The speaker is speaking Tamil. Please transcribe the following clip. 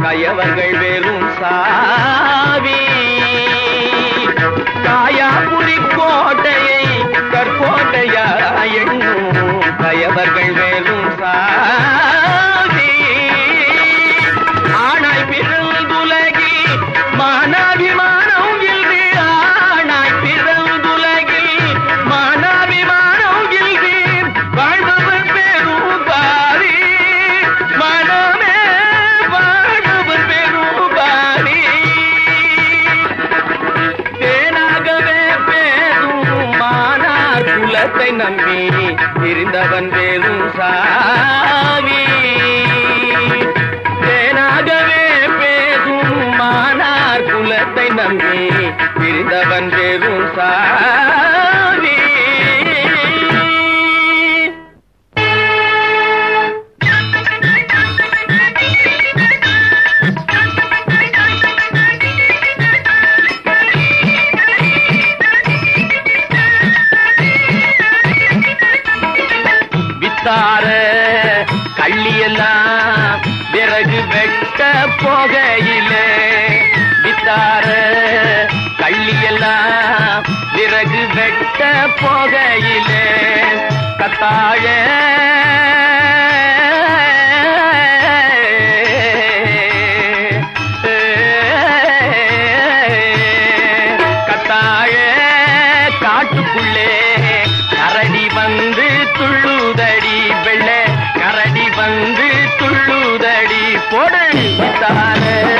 கயவர்கள் வெறும் சாவி காயாபுரி கோட்டையை கற்கோட்டையா எண்ணும் கயவர்கள் வெறும் சாவி ஆனாய் பிறந்துலகி மானாபிமானம் இல்து ஆனாய் பிறந்துலகில் மானாபிமானம் இல்து வாழ்பவர் பெரும் பாரி மனமே வாழ்பவர் பெரும் பாரி தேனாகவே பேரும் மானார் குலத்தை நம்பி இருந்தவன் வேறும் சாவி தேனாகவே பேசும் மானார் குலத்தை நம்பி இருந்தவன் வேறும் சாவி வித்தார கள்ளியெல்லாம் விறகு வெட்ட போகையிலே வித்தார கள்ளியெல்லாம் விறகு வெட்ட போகையிலே கத்தாழ கத்தாழ காட்டுக்குள்ளே கரடி வந்து துள்ளுதடி வெள்ள கரடி வந்து துள்ளுதடி போடு வித்தார